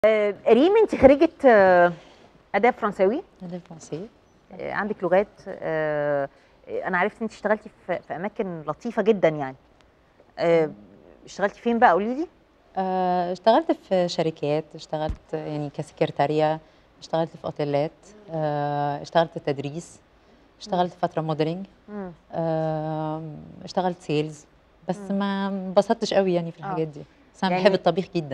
آه، ريم انت خريجه آه، اداب فرنساوي اداب فرنسي آه، عندك لغات آه، آه، انا عرفت انت اشتغلتي في في اماكن لطيفه جدا يعني آه، اشتغلتي فين بقى قولي لي آه، اشتغلت في شركات اشتغلت يعني كسكرتارية اشتغلت في اوتيلات آه، اشتغلت تدريس اشتغلت فترة موديلنج آه، اشتغلت سيلز بس مم. ما انبسطتش قوي يعني في الحاجات دي بس انا يعني- بحب الطبيخ جدا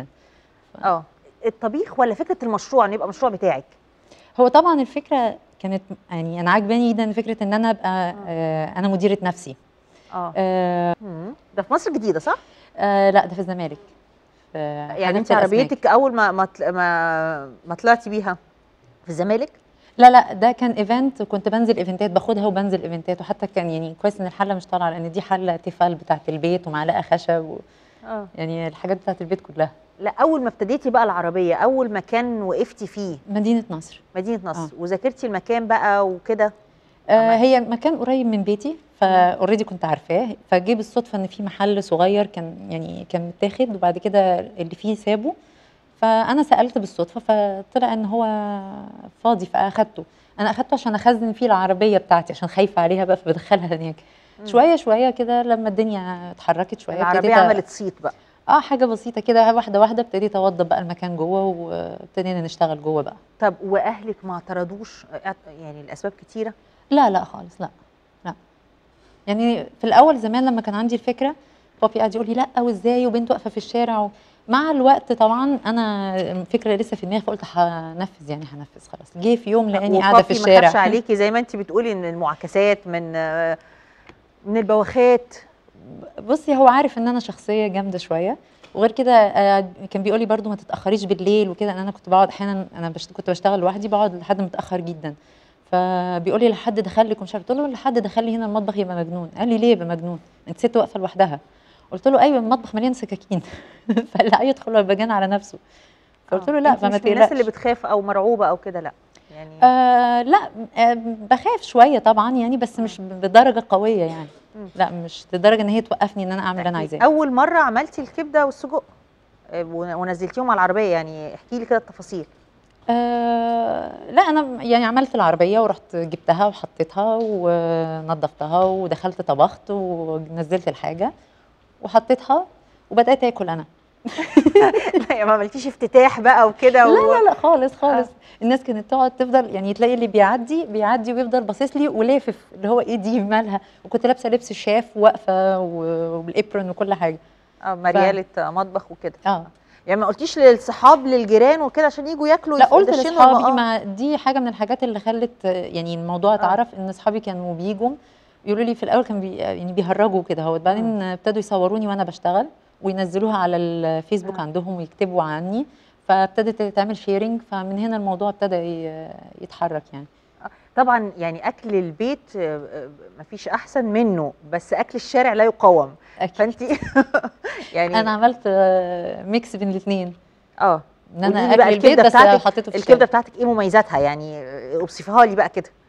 اه الطبيخ ولا فكره المشروع ان يبقى مشروع بتاعك هو طبعا الفكرة كانت يعني انا عجباني جدا فكرة ان انا ابقى آه، انا مديرة نفسي اه آه، مم. ده في مصر الجديده صح آه، لا ده في الزمالك في يعني حديقة انت الأسماك. عربيتك اول ما ما طل- ما, ما طلعتي بيها في الزمالك لا لا ده كان ايفنت وكنت بنزل ايفنتات باخدها وبنزل ايفنتات وحتى كان يعني كويس ان الحله مش طالعه لان دي حله تيفال بتاعت البيت ومعلقه خشب و اه يعني الحاجات بتاعت البيت كلها لا اول ما ابتديتي بقى العربيه اول مكان وقفتي فيه مدينه نصر مدينه نصر آه. وذاكرتي المكان بقى وكده آه هي مكان قريب من بيتي فاوريدي كنت عارفاه فجه بالصدفه ان في محل صغير كان يعني كان متاخد وبعد كده اللي فيه سابه فانا سالت بالصدفه فطلع ان هو فاضي فاخدته انا اخدته عشان اخزن فيه العربيه بتاعتي عشان خايفه عليها بقى فبدخلها هناك شويه شويه كده لما الدنيا اتحركت شويه العربيه ابتديت أ- عملت صيت بقى اه حاجه بسيطه كده واحده واحده ابتديت اوضب بقى المكان جوه وابتدينا نشتغل جوه بقى طب واهلك ما اعترضوش يعني الاسباب كتيره لا لا خالص لا لا يعني في الاول زمان لما كان عندي الفكره بابي قاعد يقول لي لا وازاي وبنت واقفه في الشارع و... مع الوقت طبعا انا الفكره لسه في دماغي فقلت هنفذ يعني هنفذ خلاص جه في يوم لقاني قاعده في وبابي ما الشارع خافش عليكي زي ما انت بتقولي من المعاكسات من آه، من البواخات بصي هو عارف ان انا شخصيه جامده شويه وغير كده آه، كان بيقول لي برضو ما تتاخريش بالليل وكده ان انا كنت بقعد احيانا انا بشت... كنت بشتغل لوحدي بقعد لحد متاخر جدا فبيقول لي لحد دخل لك ومش عارف قلت له لحد دخل لي هنا المطبخ يبقى مجنون قال لي ليه يبقى مجنون انت ست واقفه لوحدها قلت له ايوه المطبخ مليان سكاكين فاللي هيدخل يبقى جان على نفسه فقلت له لا انت فما مش من الناس تقلقش اللي بتخاف او مرعوبه او كده لا يعني آه لا آه بخاف شويه طبعا يعني بس مش بدرجه قويه يعني مم. لا مش لدرجه ان هي توقفني ان انا اعمل اللي انا عايزاه اول مره عملتي الكبده والسجق آه، ون- ونزلتيهم على العربيه يعني احكي لي كده التفاصيل آه لا انا يعني عملت العربيه ورحت جبتها وحطيتها ونظفتها ودخلت طبخت ونزلت الحاجه وحطيتها وبدات اكل انا لا ما عملتيش افتتاح بقى وكده لا و... لا لا خالص خالص الناس كانت تقعد تفضل يعني تلاقي اللي بيعدي بيعدي ويفضل باصص لي ولافف اللي هو ايه دي مالها وكنت لابسه لبس الشاف واقفه و- وبالابرون وكل حاجه اه مرياله مطبخ وكده اه يعني ما قلتيش للصحاب للجيران وكده عشان يجوا ياكلوا لا قلت يدشنوا لاصحابي الم- آه. ما دي حاجه من الحاجات اللي خلت آه، يعني الموضوع اتعرف ان اصحابي كانوا بيجوا يقولوا لي في الاول كانوا بي يعني بيهرجوا كده هو بعدين ابتدوا يصوروني وانا بشتغل وينزلوها على الفيسبوك آه. عندهم ويكتبوا عني فابتدت تعمل شيرنج فمن هنا الموضوع ابتدى ي- يتحرك يعني طبعا يعني اكل البيت آه، آه، مفيش احسن منه بس اكل الشارع لا يقاوم أكيد. فانت يعني انا عملت آه، ميكس بين الاثنين اه ان انا قولي لي اكل بقى البيت بس بتاعتك حطيته في الكبده الشارع بتاعتك ايه مميزاتها يعني آه، اوصفيها لي بقى كده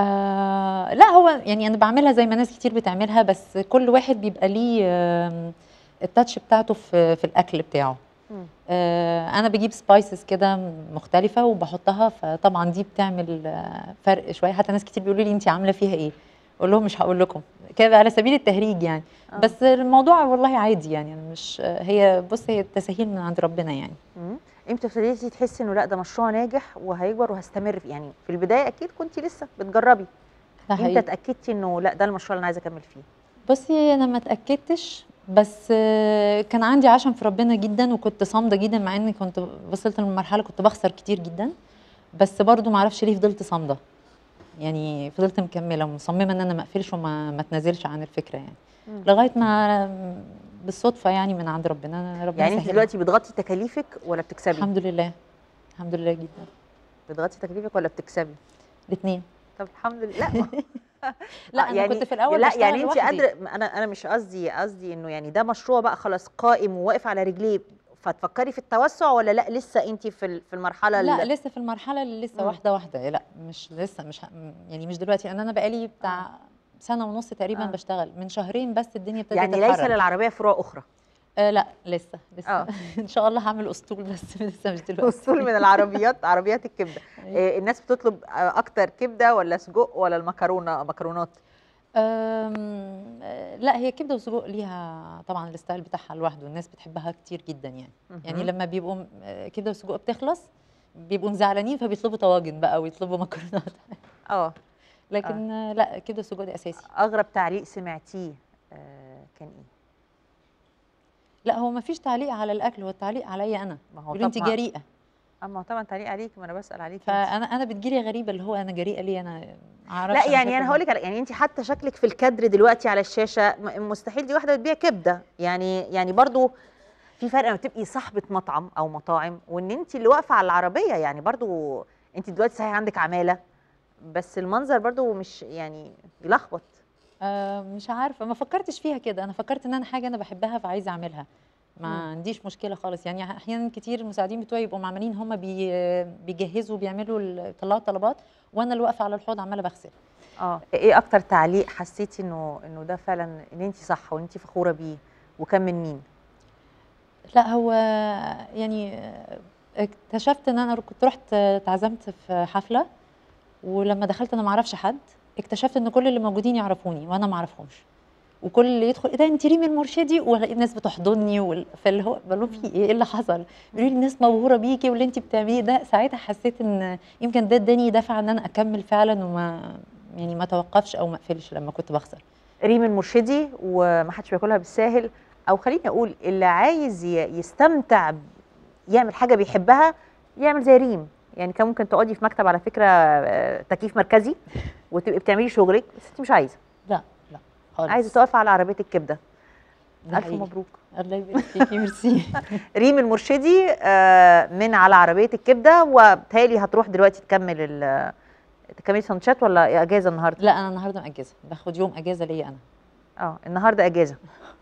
آه لا هو يعني انا بعملها زي ما ناس كتير بتعملها بس كل واحد بيبقى ليه آم، التاتش بتاعته في في الاكل بتاعه مم. آه انا بجيب سبايسز كده مختلفه وبحطها فطبعا دي بتعمل آه، فرق شويه حتى ناس كتير بيقولوا لي انت عامله فيها ايه اقول لهم مش هقول لكم كده على سبيل التهريج يعني آه. بس الموضوع والله عادي يعني أنا مش آه، هي بص هي التساهيل من عند ربنا يعني مم. امتى ابتديتي تحسي انه لا ده مشروع ناجح وهيكبر وهستمر فيه يعني في البدايه اكيد كنت لسه بتجربي ده امتى حقيقي. اتاكدتي انه لا ده المشروع اللي انا عايزه اكمل فيه بصي انا ما اتاكدتش بس آه، كان عندي عشم في ربنا جدا وكنت صامده جدا مع اني كنت وصلت لمرحله كنت بخسر كتير جدا بس برضو ما اعرفش ليه فضلت صامده يعني فضلت مكمله ومصممه ان انا ما اقفلش وما ما اتنازلش عن الفكره يعني مم. لغايه ما بالصدفه يعني من عند ربنا ربنا يعني انت سهلها. دلوقتي بتغطي تكاليفك ولا بتكسبي الحمد لله الحمد لله جدا بتغطي تكاليفك ولا بتكسبي الاثنين طب الحمد لله لا لا آه، انا كنت في الاول لا بشتغل يعني انت لوحدي. قادره انا انا مش قصدي قصدي انه يعني ده مشروع بقى خلاص قائم وواقف على رجليه فتفكري في التوسع ولا لا لسه انت في ال- في المرحله لا ال- لسه في المرحله اللي لسه مم. واحده واحده لا مش لسه مش ه- يعني مش دلوقتي لان انا بقالي بتاع سنه ونص تقريبا آه. بشتغل من شهرين بس الدنيا ابتدت يعني ليس تتحرك للعربيه فروع اخرى آه لا لسه لسه آه. ان شاء الله هعمل اسطول بس لسه مش دلوقتي وصول من العربيات عربيات الكبده أيوة. آه، الناس بتطلب آه، اكتر كبده ولا سجق ولا المكرونه مكرونات أم، آه، لا هي كبده وسجق ليها طبعا الستايل بتاعها لوحده الناس بتحبها كتير جدا يعني يعني مهم. لما بيبقوا م- آه، كبده وسجق بتخلص بيبقوا زعلانين فبيطلبوا طواجن بقى ويطلبوا مكرونات اه لكن آه. لا كبده وسجق دي اساسي اغرب تعليق سمعتيه آه، كان ايه لا هو ما فيش تعليق على الاكل هو التعليق عليا انا ما هو بيقولوا انت طبعا جريئه اما طبعا تعليق عليك ما انا بسال عليك انت. فانا انا بتجيلي غريبه اللي هو انا جريئه ليه انا اعرفش لا يعني انا هقول لك يعني انت حتى شكلك في الكادر دلوقتي على الشاشه م- مستحيل دي واحده بتبيع كبده يعني يعني برضو في فرق لما تبقي صاحبه مطعم او مطاعم وان انت اللي واقفه على العربيه يعني برضو انت دلوقتي صحيح عندك عماله بس المنظر برضو مش يعني يلخبط آه مش عارفه ما فكرتش فيها كده انا فكرت ان انا حاجه انا بحبها فعايزه اعملها ما مم. عنديش مشكله خالص يعني احيانا كتير المساعدين بتوعي يبقوا عاملين هم بي بيجهزوا بيعملوا ال- بيطلعوا الطلبات وانا اللي واقفه على الحوض عماله بغسل اه ايه اكتر تعليق حسيتي انه انه ده فعلا ان انت صح وان انت فخوره بيه وكان من مين لا هو يعني اكتشفت ان انا كنت رحت اتعزمت في حفله ولما دخلت انا ما اعرفش حد اكتشفت ان كل اللي موجودين يعرفوني وانا ما اعرفهمش وكل اللي يدخل ايه ده انت ريمي المرشدي والاقي الناس بتحضني وال... فاللي هو بقول لهم في ايه ايه اللي حصل يقولوا لي الناس مبهوره بيكي واللي انت بتعمليه ده ساعتها حسيت ان يمكن ده اداني دفعه ان انا اكمل فعلا وما يعني ما توقفش او ما اقفلش لما كنت بخسر ريم المرشدي وما حدش بياكلها بالساهل او خليني اقول اللي عايز ي- يستمتع ب- يعمل حاجه بيحبها يعمل زي ريم يعني كان ممكن تقعدي في مكتب على فكره آه، تكييف مركزي وتبقي بتعملي شغلك بس انت مش عايزه لا لا خالص عايزه تقفي على عربيه الكبده ده الف حقيقي. مبروك الله يبارك فيكي ميرسي ريم المرشدي آه، من على عربيه الكبده وبالتالي هتروح دلوقتي تكمل ال- تكملي سندوتشات ولا اجازه النهارده لا انا النهارده مأجزه باخد يوم اجازه ليا انا اه النهارده اجازه